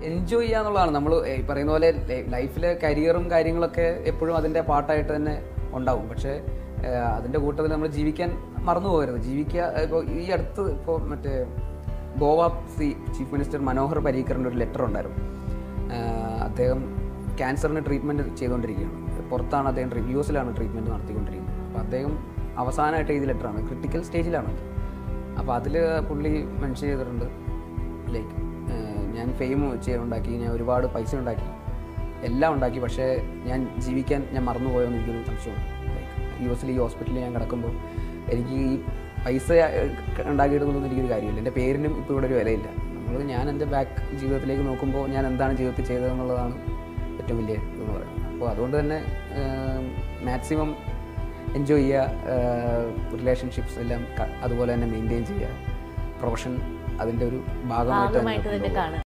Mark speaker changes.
Speaker 1: Enjoy ചെയ്യാന്നുള്ളതാണ് നമ്മൾ പറയുന്ന പോലെ ലൈഫിലെ കരിയറും കാര്യങ്ങളൊക്കെ എപ്പോഴും അതിൻ്റെ പാർട്ടായിട്ട് തന്നെ ഉണ്ടാവും പക്ഷേ ഏഹ്, അതിൻ്റെ കൂട്ടത്തിൽ നമ്മൾ ജീവിക്കാൻ മറന്നു പോകരുത് ജീവിക്കുക ഇപ്പോൾ ഈ അടുത്ത് ഇപ്പോൾ മറ്റേ ഗോവ സി ചീഫ് മിനിസ്റ്റർ മനോഹർ പരീക്കറിൻ്റെ ഒരു ലെറ്റർ ഉണ്ടായിരുന്നു ഏഹ്, അദ്ദേഹം ക്യാൻസറിന് ട്രീറ്റ്മെൻറ്റ് ചെയ്തുകൊണ്ടിരിക്കുകയാണ് പുറത്താണ് അദ്ദേഹം യു എസിലാണ് ട്രീറ്റ്മെൻറ്റ് നടത്തിക്കൊണ്ടിരിക്കുന്നത് അപ്പോൾ അദ്ദേഹം അവസാനമായിട്ട് എഴുതിയ ലെറ്ററാണ് ക്രിട്ടിക്കൽ സ്റ്റേജിലാണ് അപ്പോൾ അതിൽ പുള്ളി മെൻഷൻ ചെയ്തിട്ടുണ്ട് ലൈക്ക് ഞാൻ ഫെയിം ഉണ്ടാക്കി ഞാൻ ഒരുപാട് പൈസ ഉണ്ടാക്കി എല്ലാം ഉണ്ടാക്കി പക്ഷേ ഞാൻ ജീവിക്കാൻ ഞാൻ മറന്നുപോയോ എന്ന് എനിക്കൊരു സംശയമുണ്ട് ലൈക്ക് യു എസിൽ ഈ ഹോസ്പിറ്റലിൽ ഞാൻ കിടക്കുമ്പോൾ എനിക്ക് ഈ പൈസ ഉണ്ടാക്കിയിട്ടൊന്നും എനിക്കൊരു കാര്യമില്ല എൻ്റെ പേരിനും ഇപ്പോൾ ഇവിടെ ഒരു വിലയില്ല നമ്മൾ ഞാൻ എൻ്റെ ബാക്ക് ജീവിതത്തിലേക്ക് നോക്കുമ്പോൾ ഞാൻ എന്താണ് ജീവിതത്തിൽ ചെയ്തതെന്നുള്ളതാണ് ഏറ്റവും വലിയ ഇതെന്ന് പറയുന്നത് അപ്പോൾ അതുകൊണ്ട് തന്നെ മാക്സിമം എൻജോയ് ചെയ്യുക റിലേഷൻഷിപ്സ് എല്ലാം ക- അതുപോലെ തന്നെ മെയിൻറ്റെയിൻ ചെയ്യുക പ്രൊഫഷൻ അതിൻ്റെ ഒരു ഭാഗമായിട്ട് തന്നെ
Speaker 2: ഭാഗമായിട്ട് തന്നെ
Speaker 1: കൊണ്ടുപോകുക.
Speaker 2: കാണുക